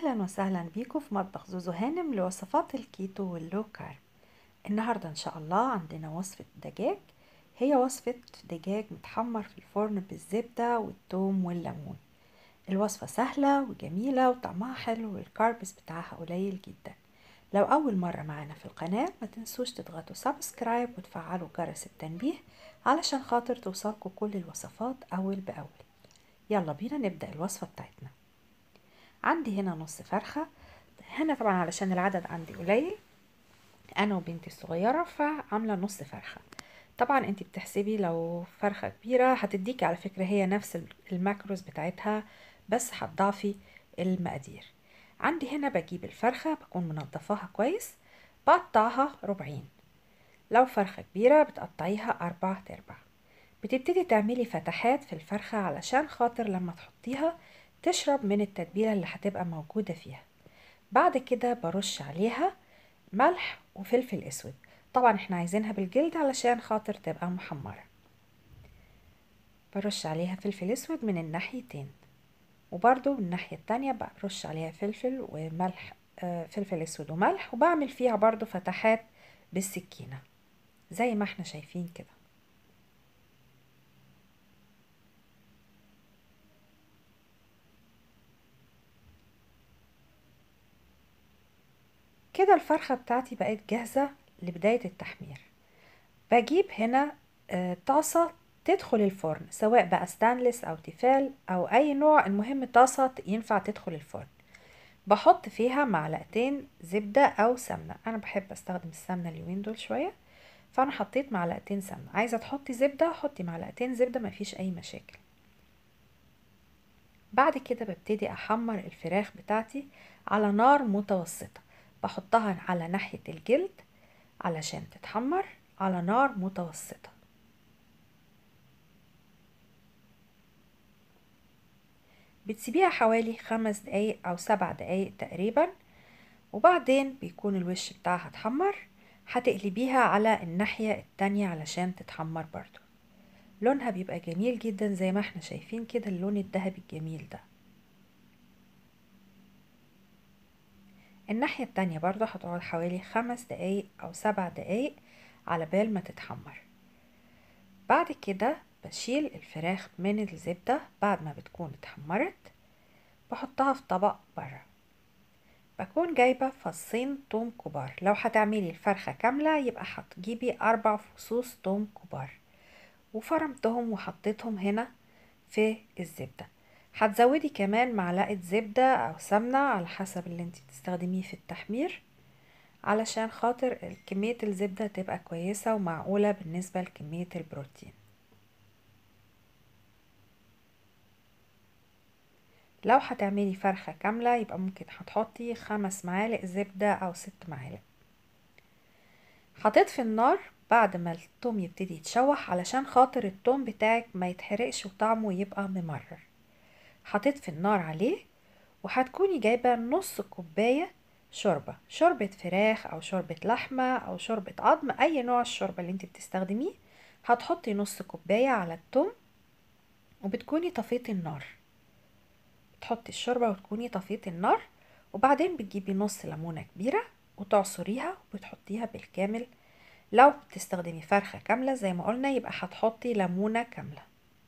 أهلا وسهلا بيكم في مطبخ زوزو هانم لوصفات الكيتو واللو كارب النهاردة إن شاء الله عندنا وصفة دجاج هي وصفة دجاج متحمر في الفرن بالزبدة والثوم والليمون الوصفة سهلة وجميلة وطعمها حلو والكاربس بتاعها قليل جدا لو أول مرة معانا في القناة ما تنسوش تضغطوا سبسكرايب وتفعلوا جرس التنبيه علشان خاطر توصلكوا كل الوصفات أول بأول يلا بينا نبدأ الوصفة بتاعتنا عندي هنا نص فرخة هنا طبعا علشان العدد عندي قليل انا وبنتي الصغيرة فعاملة نص فرخة طبعا انت بتحسبي لو فرخة كبيرة هتديكي على فكرة هي نفس الماكروز بتاعتها بس هتضعفي المقادير عندي هنا بجيب الفرخة بكون منضفاها كويس بقطعها ربعين لو فرخة كبيرة بتقطعيها أربع تربع بتبتدي تعملي فتحات في الفرخة علشان خاطر لما تحطيها تشرب من التتبيلة اللي هتبقى موجودة فيها بعد كده برش عليها ملح وفلفل اسود طبعا احنا عايزينها بالجلد علشان خاطر تبقى محمرة برش عليها فلفل اسود من الناحيتين وبرضو من الناحية التانية برش عليها فلفل وملح آه فلفل اسود وملح وبعمل فيها برضو فتحات بالسكينة زي ما احنا شايفين كده كده الفرخة بتاعتي بقت جاهزة لبداية التحمير بجيب هنا طاسة تدخل الفرن سواء بقى ستانلس او تيفال او اي نوع المهم طاسة ينفع تدخل الفرن بحط فيها معلقتين زبدة او سمنة انا بحب استخدم السمنة اليومين دول شوية فانا حطيت معلقتين سمنة عايزة تحطي زبدة حطي معلقتين زبدة مفيش اي مشاكل بعد كده ببتدي احمر الفراخ بتاعتي على نار متوسطة بحطها على ناحية الجلد علشان تتحمر على نار متوسطة بتسيبيها حوالي خمس دقايق أو سبع دقايق تقريبا وبعدين بيكون الوش بتاعها اتحمر هتقلبيها على الناحية التانية علشان تتحمر برضو لونها بيبقى جميل جدا زي ما احنا شايفين كده اللون الذهبي الجميل ده الناحية التانية برضو هتقعد حوالي خمس دقايق أو سبع دقايق على بال ما تتحمر بعد كده بشيل الفراخ من الزبدة بعد ما بتكون اتحمرت بحطها في طبق برا بكون جايبة فصين توم كبار لو هتعملي الفرخة كاملة يبقى هتجيبي أربع فصوص توم كبار وفرمتهم وحطيتهم هنا في الزبده هتزودي كمان معلقة زبدة أو سمنة على حسب اللي انت بتستخدميه في التحمير علشان خاطر كمية الزبدة تبقى كويسة ومعقولة بالنسبة لكمية البروتين لو هتعملي فرخة كاملة يبقى ممكن هتحطي خمس معالق زبدة أو ست معالق هتطفي النار بعد ما التوم يبتدي يتشوح علشان خاطر التوم بتاعك ما يتحرقش وطعمه يبقى ممرر هتطفي النار عليه وهتكوني جايبة نص كوباية شوربة شوربة فراخ أو شوربة لحمة أو شوربة عظم أي نوع الشوربة اللي انت بتستخدميه هتحطي نص كوباية على التوم وبتكوني طفيتي النار تحطي الشوربة وتكوني طفيتي النار وبعدين بتجيبي نص ليمونة كبيرة وتعصريها وبتحطيها بالكامل لو بتستخدمي فرخة كاملة زي ما قلنا يبقى هتحطي ليمونة كاملة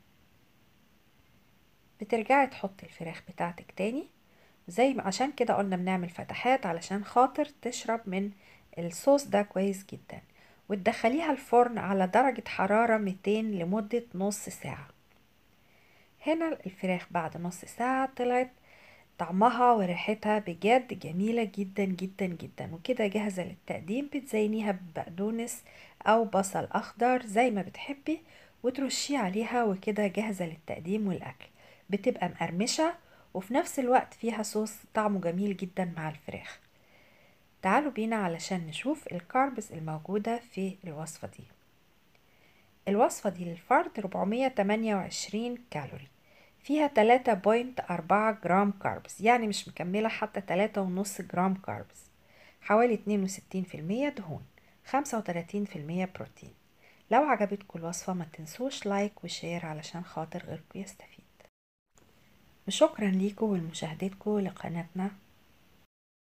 بترجعي تحطي الفراخ بتاعتك تاني زي ما عشان كده قلنا بنعمل فتحات علشان خاطر تشرب من الصوص ده كويس جدا وتدخليها الفرن على درجة حرارة 200 لمدة نص ساعة هنا الفراخ بعد نص ساعة طلعت طعمها وريحتها بجد جميلة جدا جدا جدا وكده جاهزة للتقديم بتزينيها ببقدونس أو بصل أخضر زي ما بتحبي وترشيه عليها وكده جاهزة للتقديم والأكل بتبقى مقرمشة وفي نفس الوقت فيها صوص طعمه جميل جدا مع الفراخ تعالوا بينا علشان نشوف الكاربس الموجودة في الوصفة دي الوصفة دي للفرد 428 كالوري فيها 3.4 جرام كاربس يعني مش مكملة حتى 3.5 جرام كاربس حوالي 62% دهون 35% بروتين لو عجبتكم الوصفة ما تنسوش لايك وشير علشان خاطر غيركم يستفيد وشكرا ليكم ولمشاهدتكم لقناتنا